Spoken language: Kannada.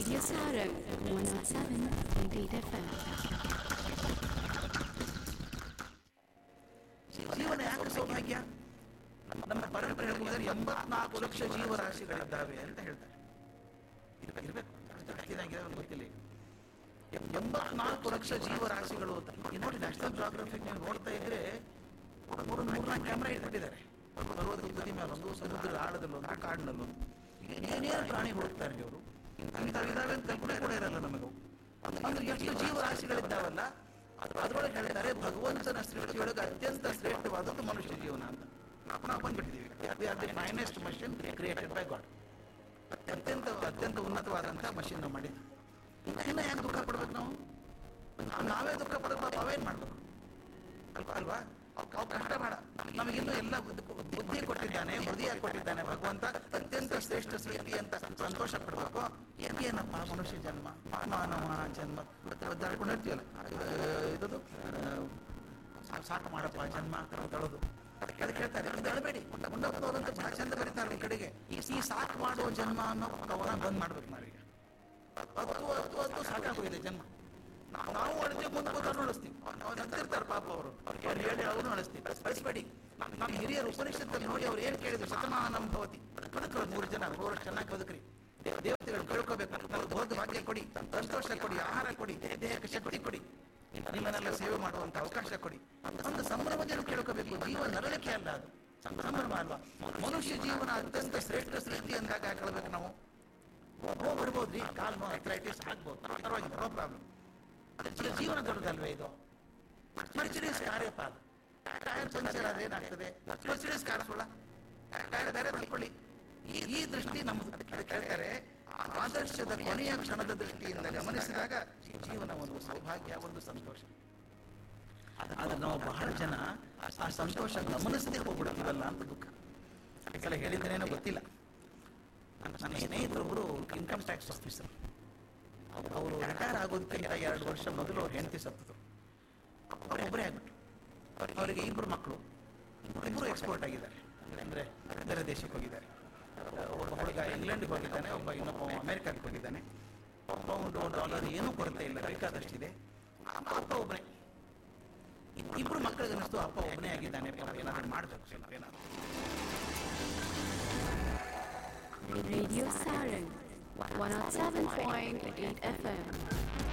Radio Sarang 107.8 FM. ಜೀವನ ಯಾಕೆ ಸೌಭಾಗ್ಯ ನಮ್ಮ ಪರಂಪರೆ ಹೇಳಿದರೆ ಎಂಬತ್ನಾಲ್ಕು ಲಕ್ಷ ಜೀವರಾಶಿಗಳಿದ್ದಾವೆ ಅಂತ ಹೇಳ್ತಾರೆ ಇರ್ಬೇಕು ಜಾಸ್ತಿ ಅವ್ರಿಗೆ ಗೊತ್ತಿಲ್ಲ ಈಗ. ಎಂಬತ್ನಾಲ್ಕು ಲಕ್ಷ ಜೀವರಾಶಿಗಳು ಅಂತ ಈಗ ನೋಡಿ ನ್ಯಾಷನಲ್ ಜಾಗ್ರಫಿಕ್ ನೀವು ನೋಡ್ತಾ ಇದ್ರೆ ಮೂರು ಮೂರ್ನಾಲ್ಕು ಕ್ಯಾಮ್ರಾ ಇಟ್ಬಿಟ್ಟಿದ್ದಾರೆ ಪರ್ವತ ತುದಿ ಮೇಲೊಂದು ಸಮುದ್ರ ಆಳದಲ್ಲೊಂದು ಕಾಡಿನಲ್ಲೊಂದು ಏನೇನು ಪ್ರಾಣಿ ಹುಡುಕ್ತಾರೆ ಇವರು ಇಂಥವು ಇದಾವೆ ಅಂತ ಕಲ್ಪನೆ ಕೂಡ ಇರಲ್ಲ ನಮಗೂ ಅಂದ್ರೆ ಎಷ್ಟು ಜೀವರಾಶಿಗಳಿದ್ದಾವಲ್ಲ ಅದರೊಳಗೆ ಹೇಳ್ತಾರೆ ಭಗವಂತನ ಸೃಷ್ಟಿಯೊಳಗೆ ಅತ್ಯಂತ ಶ್ರೇಷ್ಠವಾದದ್ದು ಮನುಷ್ಯ ಜೀವನ ಅಂತ ನಾವು ಬಂದ್ಬಿಟ್ಟಿದ್ದೀವಿ we are the finest machine created by god ಅತ್ಯಂತ ಅತ್ಯಂತ ಉನ್ನತವಾದಂಥ ಮಷಿನ್ ನಾವು ಮಾಡಿದ್ದು ಇನ್ನು ಯಾಕೆ ದುಃಖ ಪಡ್ಬೇಕು ನಾವು ನಾವೇ ದುಃಖ ಪಡಬೇಕು ನಾವೇನು ಮಾಡ್ಬೇಕು ಅಲ್ವಾ ಅಲ್ವಾ ಅವು ಕಷ್ಟ ಬೇಡ ನಮಗಿನ್ನೂ ಎಲ್ಲ ಬುದ್ಧಿ- ಬುದ್ಧಿ ಕೊಟ್ಟಿದ್ದಾನೆ ಹೃದಯ ಕೊಟ್ಟಿದ್ದಾನೆ ಭಗವಂತ ಅತ್ಯಂತ ಶ್ರೇಷ್ಠ ಸ್ಥಿತಿ ಅಂತ ಸಂತೋಷ ಪಡ್ಬೇಕು ಏನಪ್ಪ ಮನುಷ್ಯ ಜನ್ಮ ಮಾನವ ಜನ್ಮ ಒದ್ದಾಡ್ಕೊಂಡಿರ್ತೀವಲ್ಲ ಇದು ಸಾಕು ಮಾಡಪ್ಪ ಜನ್ಮ ತಳದು ಅದಕ್ಕೆ ಹೇಳ್ತಾರೆ ಇದು ಅಳಬೇಡಿ ಮುಂಡಪ್ಪನವರಂತ ಬಹಳ ಚಂದ ಬರೀತಾರೆ ಈ ಕಡೆಗೆ ಈ ಈ ಸಾಕು ಮಾಡುವ ಜನ್ಮ ಅನ್ನೋ ಕವನ ಬಂದ್ ಮಾಡ್ಬೇಕು ನಾವೀಗ ಹತ್ತು ಹತ್ತು ಹತ್ತು ಸಾಕಾಗೋಗಿದೆ ಜನ್ಮ ನಾವು ಅಳಿತೀವಿ ಮುಂದೆ ಕೂತ್ಕೊಂಡು ಅಳಿಸ್ತೀವಿ ಅವ್ರು ಅಂತಿರ್ತಾರೆ ಪಾಪ ಅವರು ಅವ್ರು ಹೇಳಿ ಅವರು ಅಳಿಸ್ತೀವಿ ಅಳಿಸ್ಬೇಡಿ ನಮ್ಮ ಹಿರಿಯರು ಉಪನಿಷತ್ತಲ್ಲಿ ನೋಡಿ ಅವ್ರು ಏನು ಕೇಳಿದ್ರು ಶತಮಾನಂ ಭವತಿ ಬದುಕರು ಮೂರು ಜನ ಮೂರು ಚೆನ್ನಾಗಿ ಬದುಕ್ರಿ ದೇವ- ದೇವತೆಗಳು ಕೇಳ್ಕೋಬೇಕು ನಮ್ಗೆ ಭೋಗ ಭಾಗ್ಯ ಕೊಡಿ ಸಂತೋಷ ಕೊಡಿ ಆಹಾರ ಕೊಡಿ ದೇಹಕ್ಕೆ ಶಕ್ತಿ ಕೊಡಿ ನಿಮ್ಮನ್ನೆಲ್ಲ ಸೇವೆ ಮಾಡುವಂತ ಅವಕಾಶ ಕೊಡಿ ಒಂದು ಸಂಭ್ರಮದಲ್ಲಿ ಕೇಳ್ಕೋಬೇಕು ಜೀವ ನರಳಿಕೆ ಅಲ್ಲ ಅದು ಸಂಭ್ರಮ ಅಲ್ವಾ ಮನುಷ್ಯ ಜೀವನ ಅತ್ಯಂತ ಶ್ರೇಷ್ಠ ಸ್ಥಿತಿ ಅಂದಾಗ ಕೇಳಬೇಕು ನಾವು ನೋವು ಬರ್ಬೋದ್ರಿ ಕಾಲು ನೋವು ಅರ್ಥರೈಟಿಸ್ ಆಗ್ಬೋದು ಪರವಾಗಿಲ್ಲ ನೋ ಪ್ರಾಬ್ಲಮ್ ಅದ್ರ ಜೀವನ ದೊಡ್ಡದಲ್ವೇ ಇದು ಮರ್ಸಿಡೀಸ್ ಕಾರ್ಯಪ್ಪ ಅದು ಟೈರ್ ಪಂಚರ್ ಆದ್ರೆ ಏನಾಗ್ತದೆ ಮರ್ಸಿಡೀಸ್ ಕಾರ್ ಸುಳ್ಳ ಟೈರ್ ಬೇರೆ ತಗೊಳ್ಳಿ ಈ ಈ ದೃಷ್ಟಿ ನಮ್ಮದು ಅದಕ್ಕೆ ಹೇಳ್ತಾರೆ ಆದರ್ಶದ ಕೊನೆಯ ಕ್ಷಣದ ದೃಷ್ಟಿಯಿಂದ ಗಮನಿಸಿದಾಗ ಜೀವನ ಒಂದು ಸೌಭಾಗ್ಯ ಒಂದು ಸಂತೋಷ ಆದ್ರೆ ನಾವು ಬಹಳ ಜನ ಆ ಸಂತೋಷ ಗಮನಿಸದೆ ಹೋಗ್ಬಿಡ್ತೀವಲ್ಲ ಅಂತ ದುಃಖ ಈ ಸಲ ಹೇಳಿದ್ರೇನೋ ಗೊತ್ತಿಲ್ಲ ನನ್ನ ಸ್ನೇಹಿತರೊಬ್ಬರು ಇನ್ಕಮ್ ಟ್ಯಾಕ್ಸ್ ಆಫೀಸರ್ ಅವರು ರಿಟೈರ್ ಆಗೋದಕ್ಕಿಂತ ಎರಡು ವರ್ಷ ಮೊದಲು ಅವ್ರು ಹೆಂಡತಿ ಸತ್ತಿದ್ರು ಅವರೊಬ್ಬರೇ ಆಗ್ಬಿಟ್ರು ಅವರಿಗೆ ಇಬ್ಬರು ಮಕ್ಕಳು ಇಬ್ಬರು ಎಕ್ಸ್ಪೋರ್ಟ್ ಆಗಿದ್ದಾರೆ ಅಂದರೆ ಬೇರೆ ದೇಶಕ್ಕೆ ಹೋಗಿದ್ದಾರೆ ಒಬ್ಬ ಹುಡುಗ ಇಂಗ್ಲೆಂಡ್ಗೆ ಹೋಗಿದ್ದಾನೆ ಒಬ್ಬ ಇನ್ನೊಬ್ಬ ಅಮೆರಿಕಕ್ಕೆ ಹೋಗಿದ್ದಾನೆ ಪೌಂಡು ಡಾಲರ್ ಏನೂ ಕೊರತೆ ಇಲ್ಲ ಬೇಕಾದಷ್ಟಿದೆ ಅಪ್ಪ ಒಬ್ಬನೇ ಇಬ್ಬರು ಮಕ್ಕಳಿಗೆ ಅನ್ನಿಸ್ತು ಅಪ್ಪ ಒಬ್ಬನೇ ಆಗಿದ್ದಾನೆ ಏನಾದ್ರು ಮಾಡಬೇಕು ಏನಾದ್ರು Radio Sarang 107.8 FM.